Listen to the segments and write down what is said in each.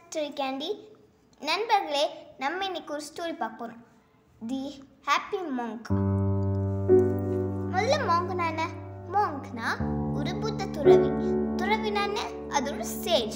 Story candy நண்பர்களே நம்ம இன்னைக்கு ஒரு ஸ்டோரி பார்க்க போகிறோம் தி ஹாப்பி மாங்க் முதல்ல மாங்க்னா என்ன மாங்க்னா ஒரு புத்த துறவி துறவினா என்ன அது ஒரு சேஜ்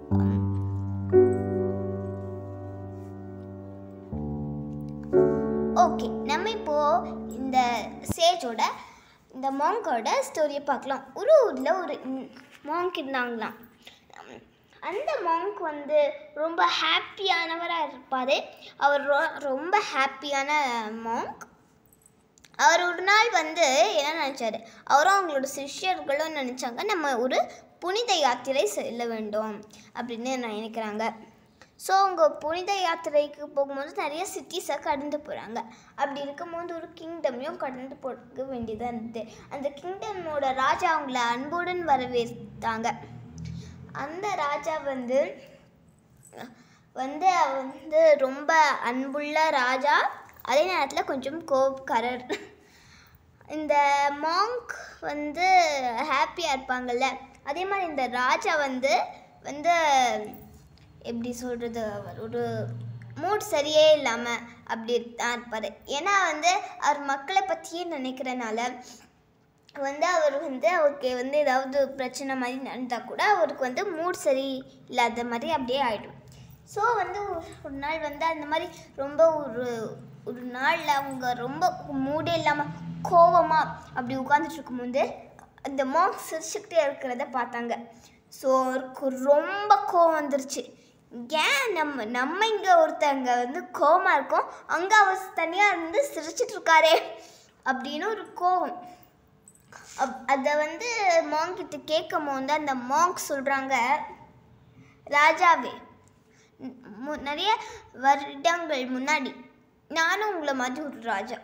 ஓகே நம்ம இப்போ இந்த சேஜோட இந்த மாங்கோட ஸ்டோரியை பார்க்கலாம் ஒரு ஊரில் ஒரு மாங்க் இருந்தாங்களாம் உம், அந்த மாங்க் வந்து ரொம்ப ஹாப்பியானவராக இருப்பார் அவர் ரொ- ரொம்ப ஹாப்பியான மாங்க் அவர் ஒரு நாள் வந்து என்ன நினச்சாரு அவரும் அவங்களோட சிஷ்யர்களும் நினச்சாங்க நம்ம ஒரு புனித யாத்திரை செல்ல வேண்டும் அப்படின்னு நினைக்கிறாங்க ஸோ அவங்க புனித யாத்திரைக்கு போகும்போது நிறைய சிட்டிஸை கடந்து போகிறாங்க அப்படி இருக்கும்போது ஒரு கிங்டமையும் கடந்து போக வேண்டியதாக இருந்தது அந்த கிங்டமோட ராஜா அவங்கள அன்புடன் வரவேற்றாங்க அந்த ராஜா வந்து வந்து அவர் வந்து ரொம்ப அன்புள்ள ராஜா அதே நேரத்தில் கொஞ்சம் கோபக்காரர் இந்த மாங்க் வந்து ஹாப்பியாக இருப்பாங்கல்ல அதே மாதிரி இந்த ராஜா வந்து வந்து எப்படி சொல்கிறது அவர் ஒரு மூட் சரியே இல்லாமல் அப்படி தான் இருப்பார் ஏன்னா வந்து அவர் மக்களை பற்றியே நினைக்கிறனால வந்து அவர் வந்து அவருக்கு வந்து ஏதாவது பிரச்சனை மாதிரி நடந்தால் கூட அவருக்கு வந்து மூட் சரி இல்லாத மாதிரி அப்படியே ஆகிடும் ஸோ வந்து ஒரு ஒரு நாள் வந்து அந்த மாதிரி ரொம்ப ஒரு ஒரு நாளில் அவங்க ரொம்ப மூடே இல்லாமல் கோவமாக அப்படி உட்காந்துட்டு இருக்கும்போது அந்த மாங்க் சிரிச்சுக்கிட்டே இருக்கிறத பார்த்தாங்க ஸோ அவருக்கு ரொம்ப கோவம் வந்துருச்சு ஏன் நம்ம நம்ம இங்கே ஒருத்தங்க வந்து கோவமாக இருக்கோம் அங்கே அவர் தனியாக இருந்து சிரிச்சிட்டு இருக்காரே அப்படின்னு ஒரு கோவம் அப் அதை வந்து மாங்க் கிட்ட கேட்கும் போது அந்த மாங்க் சொல்கிறாங்க ராஜாவே ந- மு- நிறைய வருடங்கள் முன்னாடி நானும் உங்களை மாதிரி ஒரு ராஜா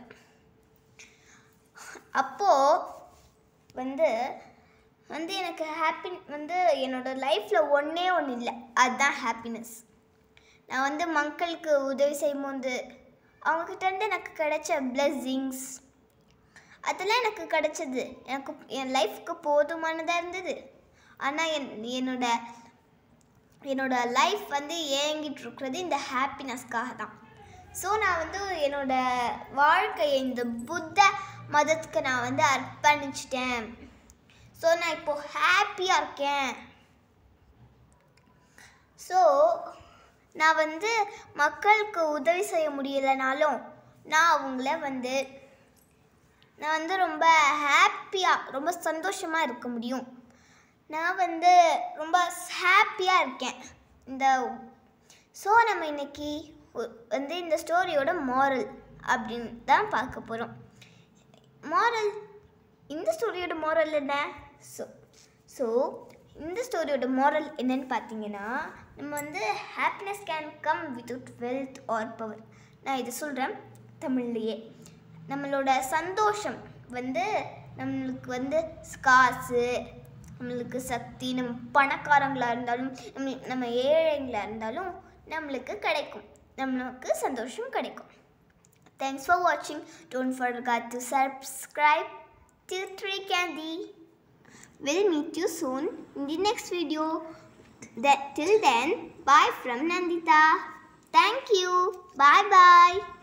அப்போது வந்து வந்து எனக்கு ஹாப்பி வந்து என்னோட லைஃப்பில் ஒன்றே ஒன்று இல்லை அதுதான் ஹாப்பினஸ் நான் வந்து மக்களுக்கு உதவி செய்யும்போது அவங்கக்கிட்டேருந்து எனக்கு கிடைச்ச blessings அதெல்லாம் எனக்கு கிடைச்சது எனக்கு என் லைஃப்க்கு போதுமானதாக இருந்தது ஆனால் என் என்னோட என்னோட லைஃப் வந்து ஏங்கிட்டு இருக்கிறது இந்த ஹாப்பினஸ்க்காக தான் ஸோ நான் வந்து என்னோட வாழ்க்கையை இந்த புத்த மதத்துக்கு நான் வந்து அர்ப்பணிச்சிட்டேன் ஸோ நான் இப்போ ஹாப்பியாக இருக்கேன் ஸோ நான் வந்து மக்களுக்கு உதவி செய்ய முடியலைனாலும் நான் அவங்கள வந்து நான் வந்து ரொம்ப ஹாப்பியாக ரொம்ப சந்தோஷமாக இருக்க முடியும் நான் வந்து ரொம்ப ஹாப்பியாக இருக்கேன் இந்த ஸோ நம்ம இன்னைக்கு ஒ- வந்து இந்த ஸ்டோரியோட மாரல் அப்படின்னு தான் பார்க்க போகிறோம் மாரல் இந்த ஸ்டோரியோட மாரல் என்ன ஸோ ஸோ இந்த ஸ்டோரியோட மாரல் என்னன்னு பார்த்தீங்கன்னா நம்ம வந்து happiness can come without wealth or power நான் இதை சொல்கிறேன் தமிழ்லையே நம்மளோட சந்தோஷம் வந்து நம்மளுக்கு வந்து காசு நம்மளுக்கு சக்தி நம்ம பணக்காரங்களாக இருந்தாலும் நம்ம நம்ம ஏழைங்களாக இருந்தாலும் நம்மளுக்கு கிடைக்கும் நம்மளுக்கு சந்தோஷம் கிடைக்கும் Thanks for watching. Don't forget to subscribe to Tree Candy. We'll meet you soon in the next video. That till then, bye from Nandita. Thank you. Bye bye.